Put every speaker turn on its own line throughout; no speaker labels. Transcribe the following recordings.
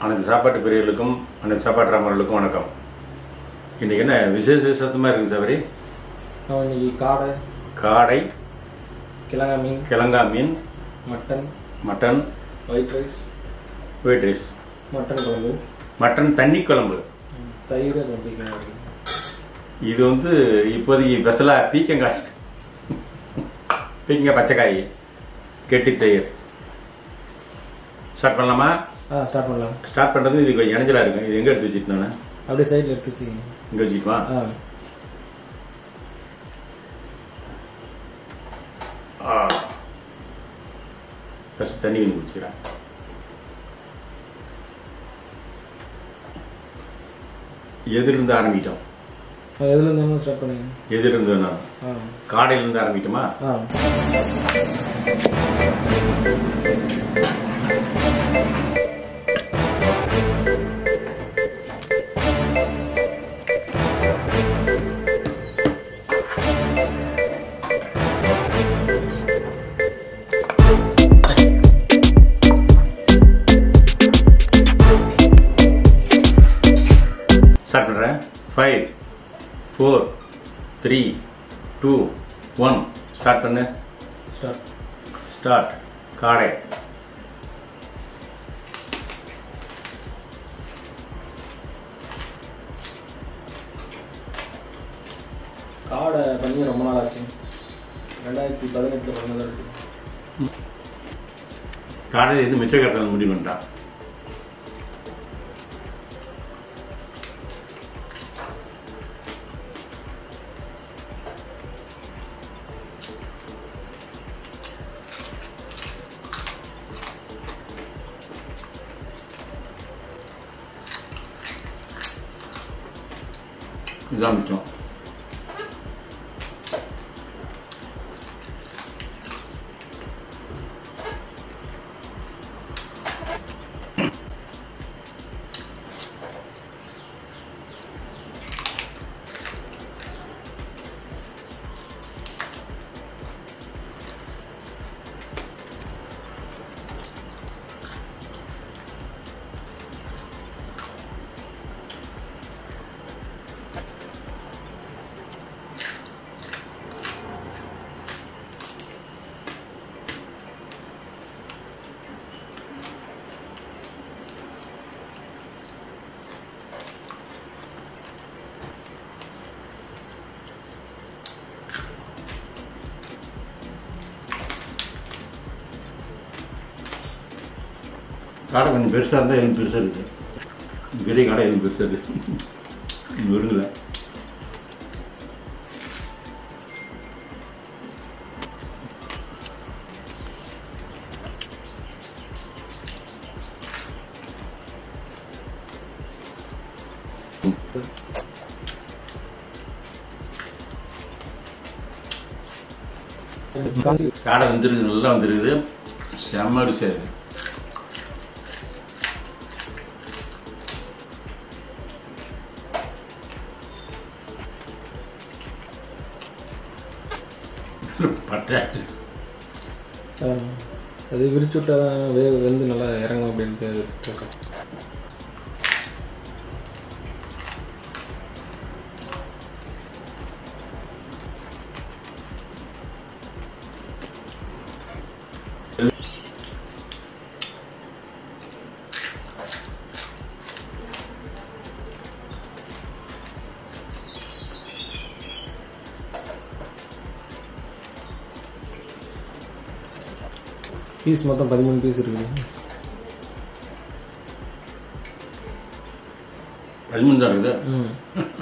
அனைத்து சாப்பாட்டு பிரியர்களுக்கும் அனைத்து சாப்பாட்டு ராமர்களுக்கும் வணக்கம் இன்னைக்கு என்ன விசேஷ விசேஷமா இருக்குங்க சபரி
நான் இன்னைக்கு காடை
காடை
கிழங்கா மீன்
கிழங்கா மீன்
mutton
mutton
white rice
white rice
mutton குழம்பு
மட்டன் தண்ணி குழம்பு
ம், தயிர் அப்படிங்கிற
இது வந்து இப்போதைக்கு ஸ்பெஷலா பீக்கங்காய் பீக்கங்காய் பச்சைக்காய் கெட்டி தயிர் ஸ்டார்ட் பண்ணலாமா
ஆ ஸ்டார்ட் பண்ணலாம்
ஸ்டார்ட் பண்றது இது கொஞ்சம் இணைஞ்சலா இருக்கு இது எங்க எடுத்து வச்சுட்டு நான்
அப்படியே சைடில் எடுத்து வச்சுக்கோங்க
இங்க வச்சுக்குமா
ஆ
ஆ ஃபர்ஸ்ட் தண்ணி கொஞ்சம் குடிச்சுக்கிறேன் எதிலிருந்து ஆரம்பிட்டோம்
எதுல இருந்தாலும் ஸ்டார்ட் பண்ணுங்க
எதிலிருந்து நான்
ஆ
காடையிலிருந்து ஆரம்பிக்குமா
ஆ
ஸ்டார்ட் பண்றேன் five four three two one start பண்ணு
ஸ்டார்ட்
ஸ்டார்ட் காடை
காடை பண்ணி ரொம்ப நாள் ஆச்சு ரெண்டாயிரத்தி பதினெட்டில் பண்ணதாச்சு
காடையில் இருந்து மிச்ச கருத்தில் முடிவு பண்ணிட்டான் இதான் மிச்சம் காடை கொஞ்சம் பெருசாக இருந்தால் எதுவும் பெருசாக இருக்குது பெரிய காடை எதுவும் பெருசாக இருக்குது விருங்கல
காஞ்சி
காடை வந்துருக்கு நல்லா வந்துருக்குது செம்ம ருசியாக இருக்கு பட்டை
ஆ, அது விரிச்சு விட்டா தான் வே வெந்து நல்லா இறங்கும் அப்படின்ட்டு கேட்கும் பீஸ் மொத்தம் பதிமூணு பீஸ் இருக்குது
பதிமூணு தான் இருக்குது
ம்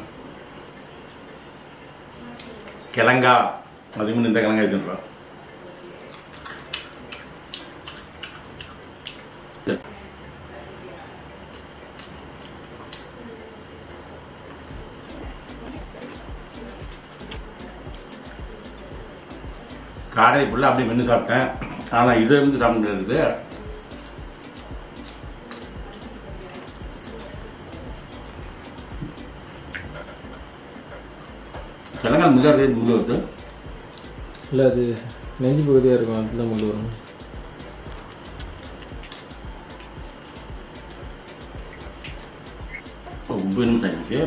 கிழங்கா பதிமூணு இந்த கிழங்கா இருக்குன்றா காடை ஃபுல்லாக அப்படியே மென்று சாப்பிட்டேன் ஆனால் இதை வந்து சாப்பிட முடியாது கிழங்கால் முதார் முழு வருது
இல்லை அது நெஞ்சு பகுதியாக இருக்கும் அதில் முள்ளு வரும்
ஒன்பது நிமிஷம் ஆயிடுச்சு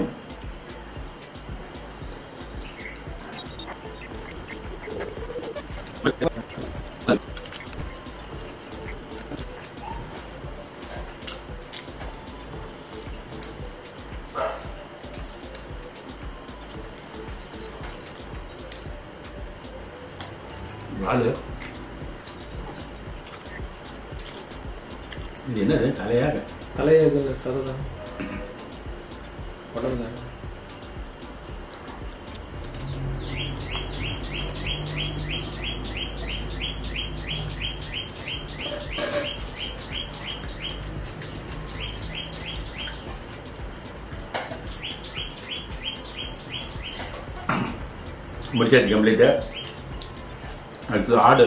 வாழு இது என்னது தலையாக
தலையை இதில் சததான் உடம்பு தான்
முடிச்சாச்சு கம்ப்ளீட்டு அடுத்து ஆடு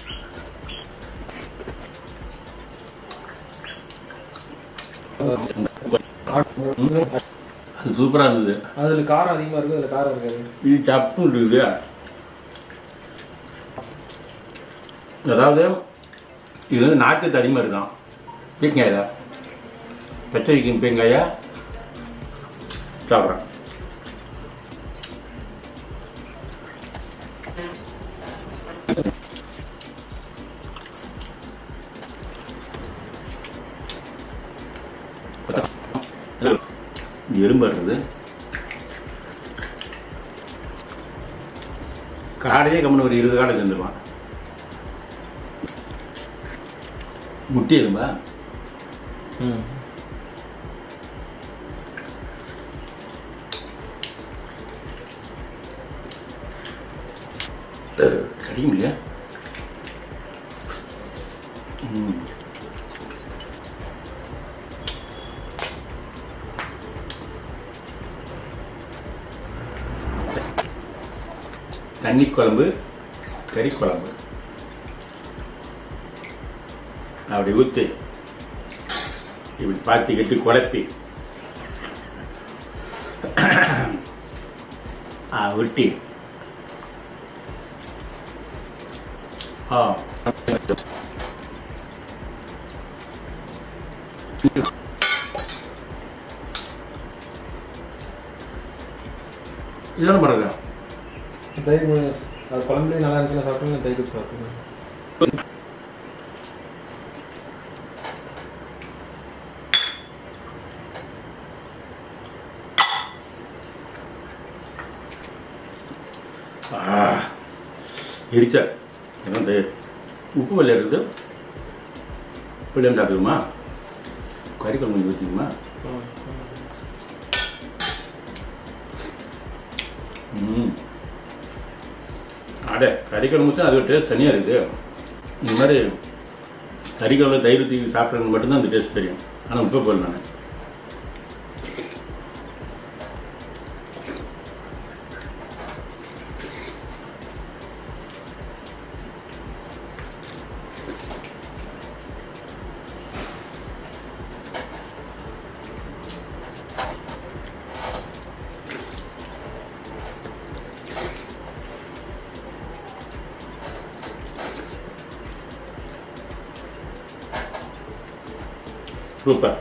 அது சூப்பராக இருந்தது
அதில் காரம் அதிகமாக இருக்குது அதில் காரம் இருக்காது
இது சப்பு இருக்குது அதாவது இது வந்து நாச்சத்து அதிகமாக இருக்கான் பீக்கங்காயா பச்சை வைக்கும் பீங்காயா சாப்பிட்றேன் எறும்பு இருக்குது காடையே கம்மன் ஒரு இருபது காடை சேர்ந்துருவான் முட்டி எறும்பா
ம்
கடிக்கும் இல்லையா ம். தண்ணி குழம்பு கறி குழம்பு அப்படி ஊத்து இப்படி பாத்தி கட்டி குழப்பி ஆ உருட்டி ஆ இதெல்லாம் பண்ணுறது
தயிர் மு- அது குழம்புலேயே நல்லா இருந்துச்சுன்னா சாப்பிட்டுங்க தயிர் ஊத்தி சாப்பிட்டுங்க
ஆ எரிச்சல் அதான் தயிர் உப்பு வெள்ளை இருக்குது பிள்ளைங்க சாப்பிடுமா கறி குழம்பு கொஞ்சம் ஊற்றிக்குமா
ம், ம்.
ம் அட கறி குழம்பு தான் அது ஒரு டேஸ்ட் தனியாக இருக்குது இந்த மாதிரி கறி குழம்பு தயிர் ஊற்றி சாப்பிட்றது மட்டும்தான் அந்த டேஸ்ட் தெரியும் ஆனால் உப்பு போடல நான் சூப்பர்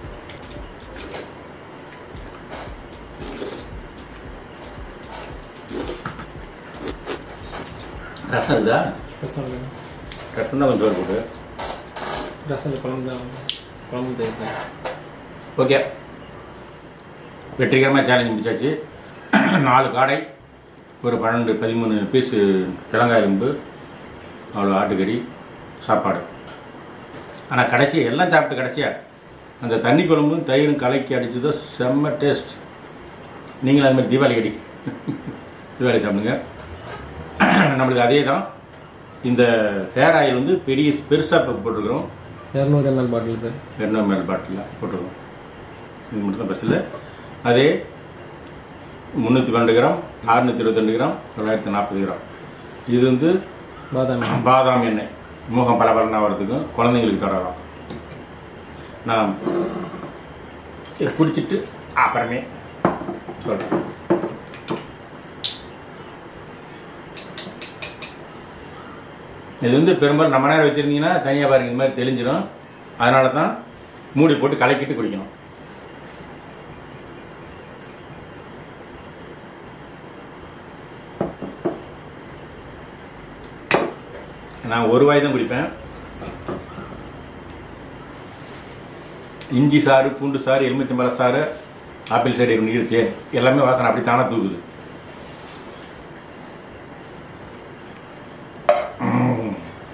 ரசம் இதா
ரசம் இல்லை.
ரசம் தான் கொஞ்சம் போட்டு
ரசம் இல்லை, குழம்பு தான் குழம்பு தயிர் தான்
ஓகே வெற்றிகரமாக சேலஞ்ச் முடிச்சாச்சு நாலு காடை ஒரு பன்னெண்டு பதிமூணு பீஸு கிழங்காய் எலும்பு அவ்வளோ ஆட்டுக்கறி சாப்பாடு ஆனால் கடைசி எல்லாம் சாப்பிட்டு கடைசியா அந்த தண்ணி குழம்பும் தயிரும் கலக்கி அடிச்சதோ செம்ம டேஸ்ட் நீங்களும் அது மாதிரி தீபாவளி அடி தீபாவளி சாப்பிடுங்க நம்மளுக்கு அதே தான் இந்த ஹேர் ஆயில் வந்து பெரிய பெருசாக போட்டிருக்கிறோம்
இரநூறு எம்எல் பாட்டில் பேர்
இரநூறு மேல் பாட்டில் போட்டுருவோம் இது மட்டும் தான் பஸ்ஸில் அதே முந்நூற்றி பன்னெண்டு கிராம் அறுநூத்தி இருபத்தெண்டு கிராம் தொள்ளாயிரத்தி நாற்பது கிராம் இது வந்து
பாதாம்
பாதாம் எண்ணெய் முகம் பளபளன்னு ஆகிறதுக்கும் குழந்தைங்களுக்கு தரலாம் நான் இதை குடிச்சிட்டு அப்புறமே சொல்கிறேன் இது வந்து பெரும்பாலும் நம்ம நேரம் வச்சிருந்தீங்கன்னா தனியாக பாருங்க இந்த மாதிரி தெளிஞ்சிடும் அதனால தான் மூடி போட்டு கலக்கிட்டு குடிக்கணும் நான் ஒரு வாய் தான் குடிப்பேன் இஞ்சி சாறு பூண்டு சாறு எலுமிச்சம்பழ சாறு ஆப்பிள் சைடு நீர் தேன் எல்லாமே வாசனை அப்படி தானே தூக்குது உம்.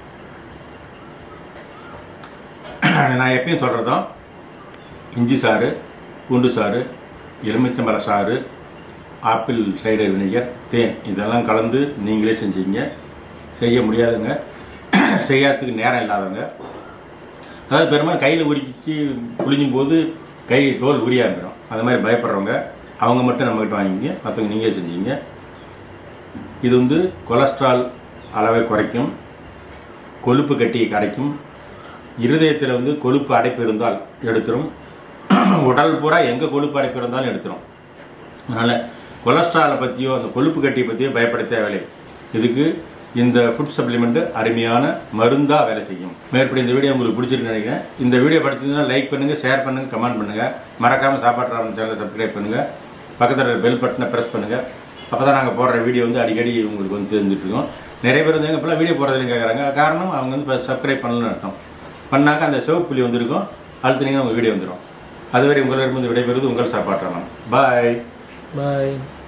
நான் எப்பயும் சொல்றதும் இஞ்சி சாறு பூண்டு சாறு எலுமிச்சம்பழ சாறு ஆப்பிள் சைடர் வினிகர் தேன் இதெல்லாம் கலந்து நீங்களே செஞ்சீங்க செய்ய முடியாதுங்க செய்யறதுக்கு நேரம் இல்லாதவங்க அதாவது பெரும்பாலும் கையில் உரிச்சு புளிஞ்சும் போது கை தோல் உரியா இருந்துடும் அது மாதிரி பயப்படுறவங்க அவங்க மட்டும் நம்மகிட்ட வாங்கிங்க மற்றவங்க நீங்களே செஞ்சீங்க இது வந்து கொலஸ்ட்ரால் அளவை குறைக்கும் கொழுப்பு கட்டியை கரைக்கும் இருதயத்தில் வந்து கொழுப்பு அடைப்பு இருந்தால் எடுத்துரும் உடல் பூரா எங்க கொழுப்பு அடைப்பு இருந்தாலும் எடுத்துரும் அதனால கொலஸ்ட்ராலை பத்தியோ அந்த கொழுப்பு கட்டியை பத்தியோ பயப்பட தேவையில்லை இதுக்கு இந்த ஃபுட் சப்ளிமெண்ட் அருமையான மருந்தா வேலை செய்யும் மேற்படி இந்த வீடியோ உங்களுக்கு பிடிச்சிருக்கு நினைக்கிறேன் இந்த வீடியோ படிச்சதுன்னா லைக் பண்ணுங்க ஷேர் பண்ணுங்க கமெண்ட் பண்ணுங்க மறக்காம சாப்பாட்டு ராமன் சேனலை சப்ஸ்கிரைப் பண்ணுங்க பக்கத்தில் பெல் பட்டனை பிரஸ் பண்ணுங்க அப்பதான் நாங்க போடுற வீடியோ வந்து அடிக்கடி உங்களுக்கு வந்து தெரிஞ்சுட்டு இருக்கோம் நிறைய பேர் வந்து இப்பெல்லாம் வீடியோ போடுறதுன்னு கேட்கறாங்க காரணம் அவங்க வந்து சப்ஸ்கிரைப் பண்ணலன்னு அர்த்தம் பண்ணாக்க அந்த சிவப்பு புள்ளி வந்திருக்கும் அழுத்தினீங்கன்னா உங்க வீடியோ வந்துடும் அதுவரை உங்களிடமிருந்து விடைபெறுவது உங்கள் சாப்பாட்டு ராமன் பாய்
பாய்